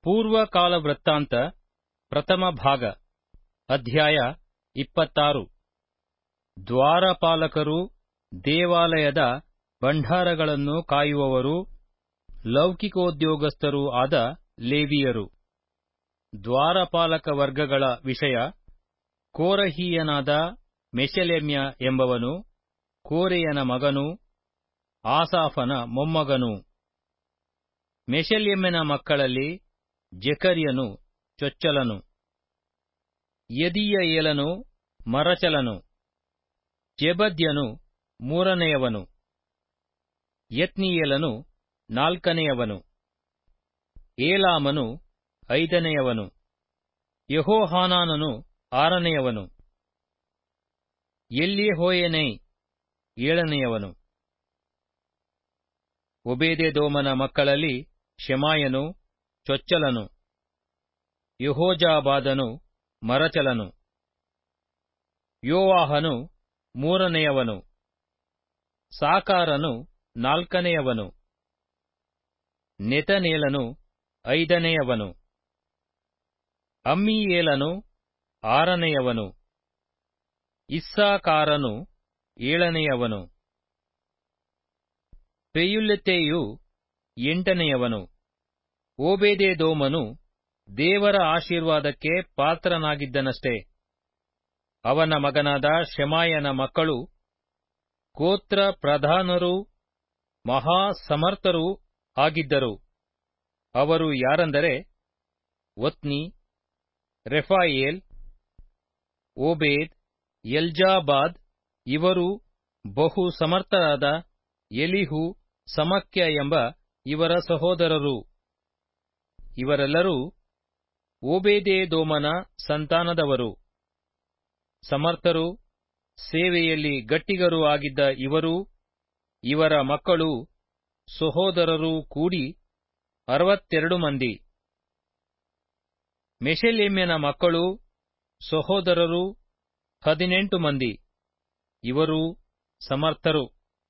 ಪೂರ್ವಕಾಲ ವೃತ್ತಾಂತ ಪ್ರಥಮ ಭಾಗ ಅಧ್ಯಾಯ ಇಪ್ಪತ್ತಾರು ದ್ವಾರಪಾಲಕರು ದೇವಾಲಯದ ಭಂಡಾರಗಳನ್ನು ಕಾಯುವವರು ಲೌಕಿಕೋದ್ಯೋಗಸ್ಥರೂ ಆದ ಲೇವಿಯರು ದ್ವಾರಪಾಲಕ ವರ್ಗಗಳ ವಿಷಯ ಕೋರಹೀಯನಾದ ಮೆಷೆಲೆಮ್ಯ ಎಂಬವನು ಕೋರೆಯನ ಮಗನೂ ಆಸಾಫನ ಮೊಮ್ಮಗನೂ ಮೆಷೆಲೆಮ್ಯನ ಮಕ್ಕಳಲ್ಲಿ ಜೆಕರ್ಯನು ಚೊಚ್ಚಲನು ಯೆದೀಯಯೇಲನು ಮರಚಲನು ಜೆಬದ್ಯನು ಮೂರನೆಯವನು ಯತ್ನಿಯೇಲನು ನಾಲ್ಕನೆಯವನು ಏಲಾಮನು ಐದನೆಯವನು ಯೆಹೋಹಾನಾನನು ಆರನೆಯವನು ಎಲ್ಯೆಹೋಯನೈ ಏಳನೆಯವನು ಒಬೇದೆದೋಮನ ಮಕ್ಕಳಲ್ಲಿ ಶೆಮಾಯನು ಚೊಚ್ಚಲನು ಯೆಹೋಜಾಬಾದನು ಮರಚಲನು ಯೋವಾಹನು ಮೂರನೆಯವನು ಸಾಕಾರನು ನಾಲ್ಕನೆಯವನು ನೆತನೇಲನು ಐದನೆಯವನು ಅಮ್ಮೀಯೇಲನು ಆರನೆಯವನು ಇಸ್ಸಾಕಾರನು ಏಳನೆಯವನು ಪೆಯುಲ್ಲೆತೆಯು ಎಂಟನೆಯವನು ಓಬೇದೆದೋಮನು ದೇವರ ಆಶೀರ್ವಾದಕ್ಕೆ ಪಾತ್ರನಾಗಿದ್ದನಷ್ಟೇ ಅವನ ಮಗನಾದ ಶೆಮಾಯನ ಮಕ್ಕಳು ಗೋತ್ರ ಪ್ರಧಾನರೂ ಮಹಾಸಮರ್ಥರೂ ಆಗಿದ್ದರು ಅವರು ಯಾರೆಂದರೆ ಒತ್ನಿ ರೆಫಾಯೇಲ್ ಓಬೇದ್ ಎಲ್ಜಾಬಾದ್ ಇವರು ಬಹು ಸಮರ್ಥರಾದ ಎಲಿಹು ಸಮಕ್ಯ ಎಂಬ ಇವರ ಸಹೋದರರು ಇವರೆಲ್ಲರೂ ಓಬೇದೆದೋಮನ ಸಂತಾನದವರು ಸಮರ್ಥರು ಸೇವೆಯಲ್ಲಿ ಗಟ್ಟಿಗರೂ ಆಗಿದ್ದ ಇವರೂ ಇವರ ಮಕ್ಕಳು ಸಹೋದರರೂ ಕೂಡಿ ಅರವತ್ತೆರಡು ಮಂದಿ ಮೆಷೆಲೆಮ್ಯನ ಮಕ್ಕಳು ಸಹೋದರರು ಹದಿನೆಂಟು ಮಂದಿ ಇವರೂ ಸಮರ್ಥರು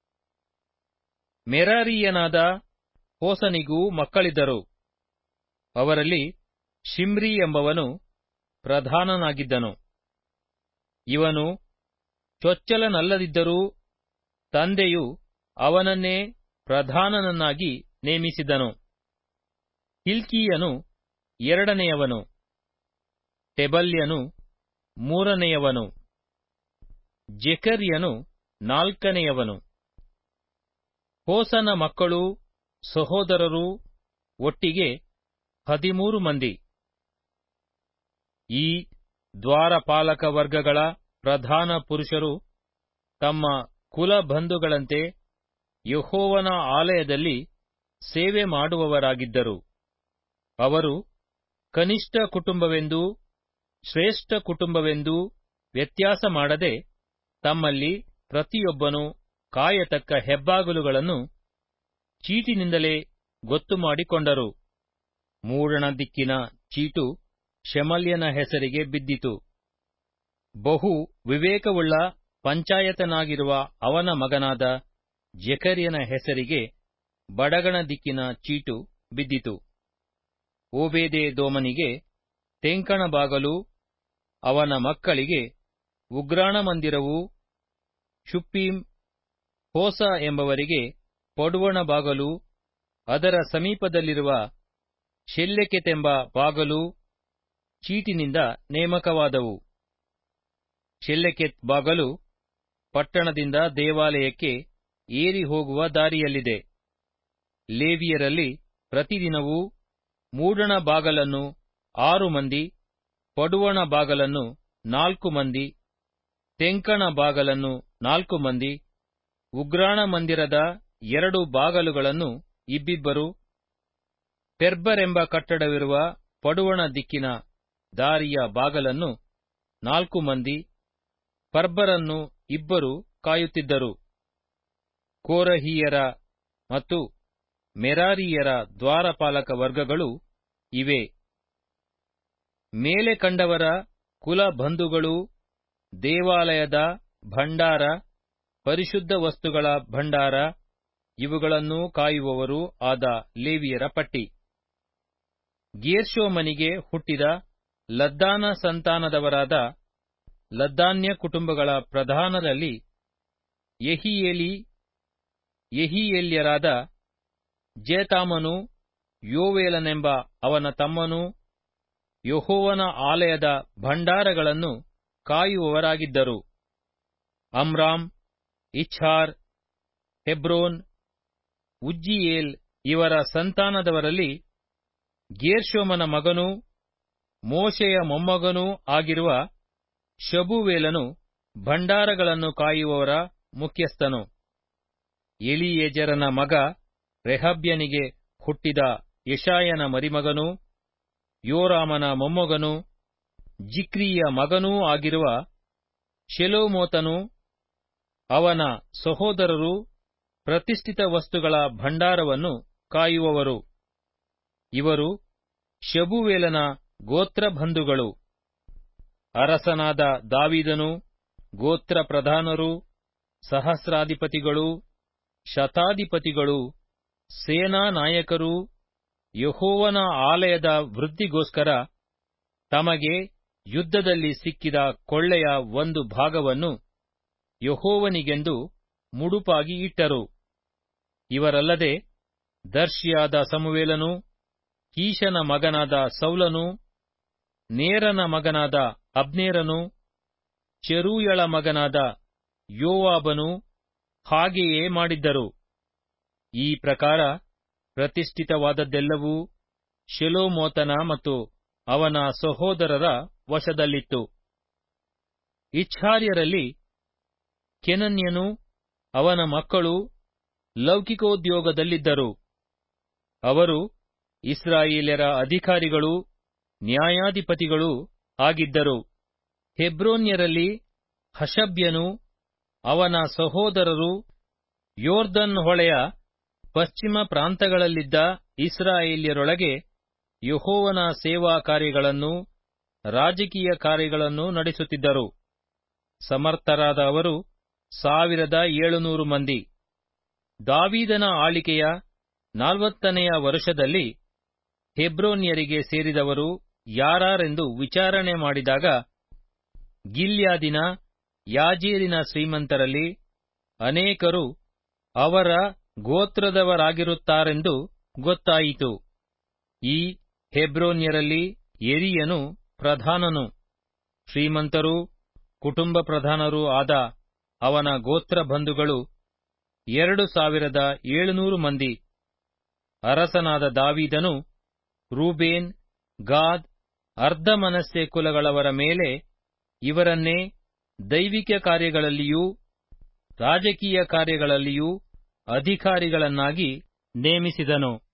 ಮೆರಾರೀಯನಾದ ಹೋಸನಿಗೂ ಮಕ್ಕಳಿದ್ದರು ಅವರಲ್ಲಿ ಶಿಮ್ರಿ ಎಂಬವನು ಪ್ರಧಾನನಾಗಿದ್ದನು ಇವನು ಚೊಚ್ಚಲನಲ್ಲದಿದ್ದರೂ ತಂದೆಯು ಅವನನ್ನೇ ಪ್ರಧಾನನನ್ನಾಗಿ ನೇಮಿಸಿದನು ಹಿಲ್ಕೀಯನು ಎರಡನೆಯವನು ಟೆಬಲ್ಯನು ಮೂರನೆಯವನು ಜೆಕರ್ಯನು ನಾಲ್ಕನೆಯವನು ಹೋಸನ ಮಕ್ಕಳು ಸಹೋದರರು ಒಟ್ಟಿಗೆ ಹದಿಮೂರು ಮಂದಿ ಈ ದ್ವಾರಪಾಲಕ ವರ್ಗಗಳ ಪ್ರಧಾನ ಪುರುಷರು ತಮ್ಮ ಕುಲಬಂಧುಗಳಂತೆ ಯಹೋವನ ಆಲಯದಲ್ಲಿ ಸೇವೆ ಮಾಡುವವರಾಗಿದ್ದರು ಅವರು ಕನಿಷ್ಠ ಕುಟುಂಬವೆಂದೂ ಶ್ರೇಷ್ಠ ಕುಟುಂಬವೆಂದೂ ವ್ಯತ್ಯಾಸ ಮಾಡದೆ ತಮ್ಮಲ್ಲಿ ಪ್ರತಿಯೊಬ್ಬನು ಕಾಯತಕ್ಕ ಹೆಬ್ಬಾಗಲುಗಳನ್ನು ಚೀಟಿನಿಂದಲೇ ಗೊತ್ತು ಮಾಡಿಕೊಂಡರು ಮೂಡಣ ದಿಕ್ಕಿನ ಚೀಟು ಶಮಲ್ಯನ ಹೆಸರಿಗೆ ಬಿದ್ದಿತು ಬಹು ವಿವೇಕವುಳ್ಳ ಪಂಚಾಯತನಾಗಿರುವ ಅವನ ಮಗನಾದ ಜೆಕರ್ಯನ ಹೆಸರಿಗೆ ಬಡಗಣ ದಿಕ್ಕಿನ ಚೀಟು ಬಿದ್ದಿತು ಓಬೇದೆ ದೋಮನಿಗೆ ತೆಂಕಣ ಬಾಗಲು ಅವನ ಮಕ್ಕಳಿಗೆ ಉಗ್ರಾಣ ಮಂದಿರವು ಶುಪ್ಪೀಮ್ ಹೋಸ ಎಂಬವರಿಗೆ ಪಡುವಣ ಬಾಗಲು ಅದರ ಸಮೀಪದಲ್ಲಿರುವ ಶೆಲ್ಲೆಕೆತೆಂಬ ಬಾಗಲು ಚೀಟಿನಿಂದ ನೇಮಕವಾದವು ಶೆಲ್ಲೆಕೆತ್ ಬಾಗಲು ಪಟ್ಟಣದಿಂದ ದೇವಾಲಯಕ್ಕೆ ಏರಿ ಹೋಗುವ ದಾರಿಯಲ್ಲಿದೆ ಲೇವಿಯರಲ್ಲಿ ಪ್ರತಿದಿನವೂ ಮೂಡಣ ಬಾಗಲನ್ನು ಆರು ಮಂದಿ ಪಡುವಣ ಬಾಗಲನ್ನು ನಾಲ್ಕು ಮಂದಿ ತೆಂಕಣ ಬಾಗಲನ್ನು ನಾಲ್ಕು ಮಂದಿ ಉಗ್ರಾಣ ಮಂದಿರದ ಎರಡು ಬಾಗಲುಗಳನ್ನು ಇಬ್ಬಿಬ್ಬರು ಪೆರ್ಬರೆಂಬ ಕಟ್ಟಡವಿರುವ ಪಡುವಣ ದಿಕ್ಕಿನ ದಾರಿಯ ಬಾಗಲನ್ನು ನಾಲ್ಕು ಮಂದಿ ಪರ್ಬರನ್ನು ಇಬ್ಬರು ಕಾಯುತ್ತಿದ್ದರು ಕೋರಹೀಯರ ಮತ್ತು ಮೆರಾರೀಯರ ದ್ವಾರಪಾಲಕ ವರ್ಗಗಳು ಇವೆ ಮೇಲೆ ಕಂಡವರ ಕುಲಬಂಧುಗಳು ದೇವಾಲಯದ ಭಂಡಾರ ಪರಿಶುದ್ಧ ವಸ್ತುಗಳ ಭಂಡಾರ ಇವುಗಳನ್ನೂ ಕಾಯುವವರೂ ಆದ ಲೇವಿಯರ ಪಟ್ಟಿ ಗೇರ್ಷೋಮನಿಗೆ ಹುಟ್ಟಿದ ಲದ್ದಾನ ಸಂತಾನದವರಾದ ಲದ್ದಾನ್ಯ ಕುಟುಂಬಗಳ ಪ್ರಧಾನರಲ್ಲಿ ಯಹಿಯೇಲಿ ಯಹಿಯೇಲ್ಯರಾದ ಜೇತಾಮನು ಯೋವೇಲನೆಂಬ ಅವನ ತಮ್ಮನು ಯಹೋವನ ಆಲಯದ ಭಂಡಾರಗಳನ್ನು ಕಾಯುವವರಾಗಿದ್ದರು ಅಮ್ರಾಮ್ ಇಚ್ಹಾರ್ ಹೆಬ್ರೋನ್ ಉಜ್ಜಿಯೇಲ್ ಇವರ ಸಂತಾನದವರಲ್ಲಿ ಗೇರ್ಷೋಮನ ಮಗನೂ ಮೋಶೆಯ ಮೊಮ್ಮಗನೂ ಆಗಿರುವ ಶಬುವೇಲನು ಭಂಡಾರಗಳನ್ನು ಕಾಯುವವರ ಮುಖ್ಯಸ್ಥನು ಎಲಿಯೇಜರನ ಮಗ ರೆಹಬ್ಯನಿಗೆ ಹುಟ್ಟಿದ ಯಶಾಯನ ಮರಿಮಗನೂ ಯೋರಾಮನ ಮೊಮ್ಮಗನೂ ಜಿಕ್ರಿಯ ಮಗನೂ ಆಗಿರುವ ಶೆಲೋಮೋತನು ಅವನ ಸಹೋದರರು ಪ್ರತಿಷ್ಠಿತ ವಸ್ತುಗಳ ಭಂಡಾರವನ್ನು ಕಾಯುವವರು ಇವರು ಶಬುವೇಲನ ಗೋತ್ರಬಂಧುಗಳು ಅರಸನಾದ ದಾವಿದನು ಗೋತ್ರ ಪ್ರಧಾನರು ಸಹಸ್ರಾಧಿಪತಿಗಳು ಶತಾಧಿಪತಿಗಳು ಸೇನಾ ನಾಯಕರು ಯಹೋವನ ಆಲಯದ ವೃದ್ಧಿಗೋಸ್ಕರ ತಮಗೆ ಯುದ್ಧದಲ್ಲಿ ಸಿಕ್ಕಿದ ಕೊಳ್ಳೆಯ ಒಂದು ಭಾಗವನ್ನು ಯಹೋವನಿಗೆಂದು ಮುಡುಪಾಗಿ ಇಟ್ಟರು ಇವರಲ್ಲದೆ ದರ್ಶಿಯಾದ ಸಮುವೇಲನು ಕೀಶನ ಮಗನಾದ ಸೌಲನು ನೇರನ ಮಗನಾದ ಅಬ್ನೇರನು ಚೆರೂಯಳ ಮಗನಾದ ಯೋವಾಬನು ಹಾಗೆಯೇ ಮಾಡಿದ್ದರು ಈ ಪ್ರಕಾರ ಪ್ರತಿಷ್ಠಿತವಾದದ್ದೆಲ್ಲವೂ ಶೆಲೋಮೋತನ ಮತ್ತು ಅವನ ಸಹೋದರರ ವಶದಲ್ಲಿತ್ತು ಇಚ್ಛಾರ್ಯರಲ್ಲಿ ಕೆನನ್ಯನು ಅವನ ಮಕ್ಕಳು ಲೌಕಿಕೋದ್ಯೋಗದಲ್ಲಿದ್ದರು ಅವರು ಇಸ್ರಾಯೇಲ್ಯರ ಅಧಿಕಾರಿಗಳು ನ್ಯಾಯಾಧಿಪತಿಗಳೂ ಆಗಿದ್ದರು ಹೆಬ್ರೋನ್ಯರಲ್ಲಿ ಹಷಬ್ಯನು ಅವನ ಸಹೋದರರು ಯೋರ್ದನ್ ಹೊಳೆಯ ಪಶ್ಚಿಮ ಪ್ರಾಂತಗಳಲ್ಲಿದ್ದ ಇಸ್ರಾಯೇಲ್ಯರೊಳಗೆ ಯಹೋವನ ಸೇವಾ ಕಾರ್ಯಗಳನ್ನೂ ರಾಜಕೀಯ ಕಾರ್ಯಗಳನ್ನೂ ನಡೆಸುತ್ತಿದ್ದರು ಸಮರ್ಥರಾದ ಅವರು ಸಾವಿರದ ಏಳುನೂರು ಮಂದಿ ದಾವೀದನ ಆಳಿಕೆಯ ನಾಲ್ವತ್ತನೆಯ ವರುಷದಲ್ಲಿ ಹೆಬ್ರೋನ್ಯರಿಗೆ ಸೇರಿದವರು ಯಾರಾರೆಂದು ವಿಚಾರಣೆ ಮಾಡಿದಾಗ ಗಿಲ್ಯಾದಿನ ಯಾಜೇರಿನ ಶ್ರೀಮಂತರಲ್ಲಿ ಅನೇಕರು ಅವರ ಗೋತ್ರದವರಾಗಿರುತ್ತಾರೆಂದು ಗೊತ್ತಾಯಿತು ಈ ಹೆಬ್ರೋನ್ಯರಲ್ಲಿ ಎರಿಯನು ಪ್ರಧಾನನು ಶ್ರೀಮಂತರೂ ಕುಟುಂಬ ಪ್ರಧಾನರೂ ಆದ ಅವನ ಗೋತ್ರ ಬಂಧುಗಳು ಎರಡು ಸಾವಿರದ ಏಳುನೂರು ಮಂದಿ ಅರಸನಾದ ದಾವೀದನು ರೂಬೇನ್ ಗಾದ್ ಅರ್ಧ ಮನಸ್ಸೆ ಕುಲಗಳವರ ಮೇಲೆ ಇವರನ್ನೇ ದೈವಿಕ ಕಾರ್ಯಗಳಲ್ಲಿಯೂ ರಾಜಕೀಯ ಕಾರ್ಯಗಳಲ್ಲಿಯೂ ಅಧಿಕಾರಿಗಳನ್ನಾಗಿ ನೇಮಿಸಿದನು